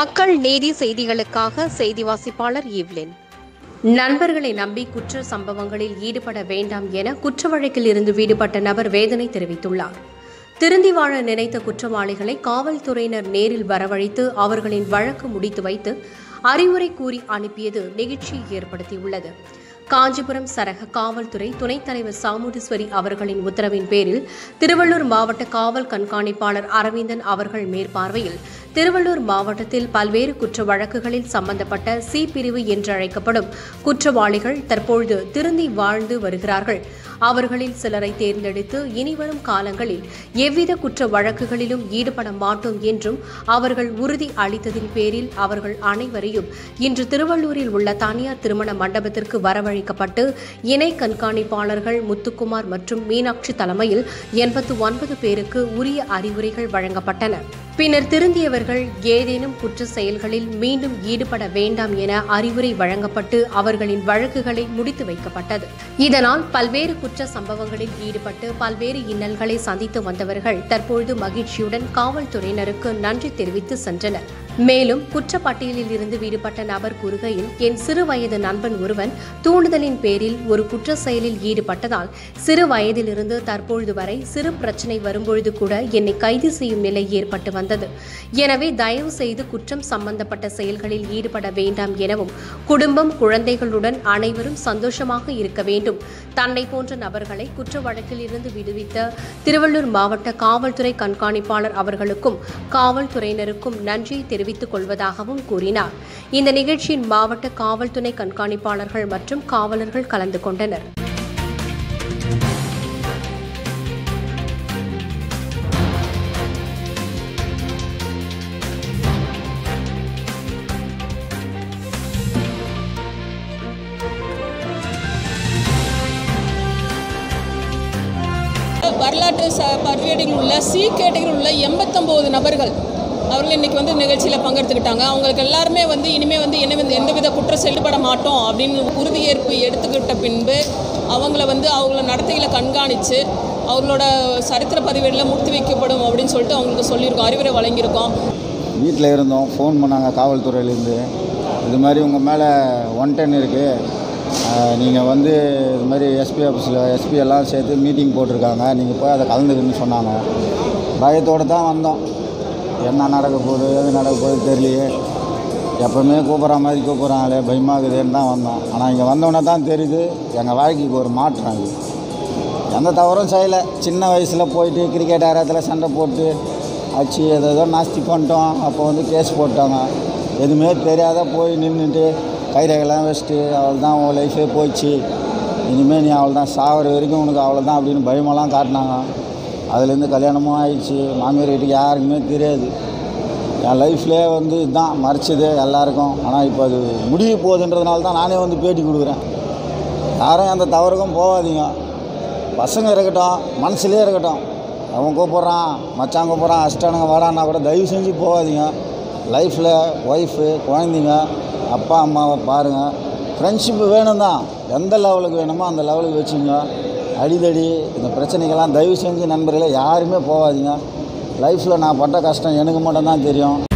மக்கள் நீதி செய்திகளுக்காக செய்தி வாசிப்பாளர் ஈவ்லின் நண்பர்களை நம்பி குற்ற சம்பவங்களில் ஈடுபட வேண்டாம் என குற்ற வழக்கில் இருந்து வீடுபட்ட நபர் வேதனை தெரிவித்துள்ளார் திருந்தி வாழ நினைத்த குற்றவாளிகளை காவல்துறையினர் நேரில் வரவழைத்து அவர்களின் வழக்கு முடித்து வைத்து அறிவுரை கூறி அனுப்பியது நெகிழ்ச்சியை ஏற்படுத்தியுள்ளது காஞ்சிபுரம் சரக காவல்துறை துணைத் தலைவர் சாமுண்டீஸ்வரி அவர்களின் உத்தரவின் பேரில் திருவள்ளூர் மாவட்ட காவல் கண்காணிப்பாளர் அரவிந்தன் அவர்கள் மேற்பார்வையில் திருவள்ளூர் மாவட்டத்தில் பல்வேறு குற்ற வழக்குகளில் சம்பந்தப்பட்ட சி பிரிவு என்றழைக்கப்படும் குற்றவாளிகள் தற்பொழுது திருந்தி வாழ்ந்து வருகிறார்கள் அவர்களில் சிலரை தேர்ந்தெடுத்து இனிவரும் காலங்களில் எவ்வித குற்ற வழக்குகளிலும் ஈடுபட மாட்டோம் என்றும் அவர்கள் உறுதி அளித்ததின் பேரில் அவர்கள் அனைவரையும் இன்று திருவள்ளூரில் உள்ள தனியார் திருமண மண்டபத்திற்கு வரவழைக்கப்பட்டு இணை கண்காணிப்பாளர்கள் முத்துக்குமார் மற்றும் மீனாட்சி தலைமையில் எண்பத்து ஒன்பது பேருக்கு உரிய அறிவுரைகள் வழங்கப்பட்டன பின்னர் திருந்தியவர்கள் ஏதேனும் குற்ற செயல்களில் மீண்டும் ஈடுபட வேண்டாம் என அறிவுரை வழங்கப்பட்டு அவர்களின் வழக்குகளை முடித்து வைக்கப்பட்டது இதனால் பல்வேறு குற்ற சம்பவங்களில் ஈடுபட்டு பல்வேறு இன்னல்களை சந்தித்து வந்தவர்கள் தற்பொழுது மகிழ்ச்சியுடன் காவல்துறையினருக்கு நன்றி தெரிவித்து சென்றனர் மேலும் குற்றப்பட்டியலில் இருந்து விடுபட்ட நபர் கூறுகையில் என் சிறு வயது நண்பன் ஒருவன் தூண்டுதலின் பேரில் ஒரு குற்ற செயலில் ஈடுபட்டதால் சிறு வயதிலிருந்து தற்பொழுது வரை சிறு பிரச்சனை வரும்பொழுது கூட என்னை கைது செய்யும் நிலை ஏற்பட்டு வந்தது எனவே தயவு செய்து குற்றம் சம்பந்தப்பட்ட செயல்களில் ஈடுபட வேண்டாம் எனவும் குடும்பம் குழந்தைகளுடன் அனைவரும் சந்தோஷமாக இருக்க வேண்டும் தன்னை போன்ற நபர்களை குற்ற வழக்கில் இருந்து விடுவித்த திருவள்ளூர் மாவட்ட காவல்துறை கண்காணிப்பாளர் அவர்களுக்கும் காவல்துறையினருக்கும் நன்றியை தெரிவித்துக் கொள்வதாகவும் கூறினார் இந்த நிகழ்ச்சியின் மாவட்ட காவல்துறை கண்காணிப்பாளர்கள் மற்றும் காவலர்கள் கலந்து கொண்டனர் வரலாற்று ச பதிவேட்டில் உள்ள சி கேட்டகரியில் உள்ள எண்பத்தொம்போது நபர்கள் அவர்கள் இன்றைக்கி வந்து நிகழ்ச்சியில் பங்கெடுத்துக்கிட்டாங்க அவங்களுக்கு எல்லாருமே வந்து இனிமேல் வந்து என்ன வந்து எந்தவித குற்றம் செயல்பட மாட்டோம் அப்படின்னு உறுதியேற்பு எடுத்துக்கிட்ட பின்பு அவங்கள வந்து அவங்கள நடத்தைகளை கண்காணித்து அவங்களோட சரித்திர பதிவேடில் முடித்து வைக்கப்படும் அப்படின்னு சொல்லிட்டு அவங்களுக்கு சொல்லியிருக்கோம் அறிவுரை வழங்கியிருக்கோம் வீட்டில் இருந்தோம் ஃபோன் பண்ணாங்க காவல்துறையிலேருந்து இது மாதிரி உங்கள் மேலே ஒன் டென் இருக்குது நீங்கள் வந்து இது மாதிரி எஸ்பி ஆஃபீஸில் எஸ்பி எல்லாம் சேர்த்து மீட்டிங் போட்டிருக்காங்க நீங்கள் போய் அதை கலந்துக்குன்னு சொன்னாங்க பயத்தோடு தான் வந்தோம் என்ன நடக்க போகுது எது நடக்க போகுது தெரியலையே எப்போவுமே கூப்பிட்ற மாதிரி கூப்பிட்றாங்களே பயமாகுதுன்னு தான் வந்தோம் ஆனால் இங்கே வந்தோடனே தான் தெரியுது எங்கள் வாழ்க்கைக்கு ஒரு மாற்றம் இது எந்த தவறும் செய்யலை சின்ன வயசில் போயிட்டு கிரிக்கெட் ஆரத்தில் சண்டை போட்டு அடிச்சு ஏதோ நாஸ்தி பண்ணிட்டோம் அப்போ வந்து கேஸ் போட்டாங்க எதுவுமே தெரியாத போய் நின்றுட்டு கைரகெல்லாம் வச்சுட்டு அவள் தான் உன் லைஃபே போயிடுச்சு இனிமேல் நீ அவள் தான் சாகிற வரைக்கும் உனக்கு அவ்வளோ தான் அப்படின்னு பயமெல்லாம் காட்டினாங்க அதுலேருந்து கல்யாணமும் ஆயிடுச்சு மாமியார் வீட்டுக்கு யாருக்குமே தெரியாது என் லைஃப்லேயே வந்து இதுதான் மறைச்சது எல்லாருக்கும் ஆனால் இப்போ அது முடிய போகுதுன்றதுனால தான் நானே வந்து பேட்டி கொடுக்குறேன் யாரும் எந்த தவறுக்கும் போகாதீங்க பசங்க இருக்கட்டும் மனசுலேயே இருக்கட்டும் அவன் கூப்பிட்றான் மச்சான் கூப்பிட்றான் அஷ்டானுங்க வாடான்னா கூட தயவு செஞ்சு போகாதீங்க லைஃப்பில் ஒய்ஃபு குழந்தைங்க அப்பா அம்மாவை பாருங்கள் ஃப்ரெண்ட்ஷிப்பு வேணும் தான் எந்த லெவலுக்கு வேணுமோ அந்த லெவலுக்கு வச்சுங்க அடிதடி இந்த பிரச்சனைக்கெல்லாம் தயவு செஞ்சு நண்பர்களே யாருமே போகாதீங்க லைஃப்பில் நான் பட்ட கஷ்டம் எனக்கு மட்டும் தான் தெரியும்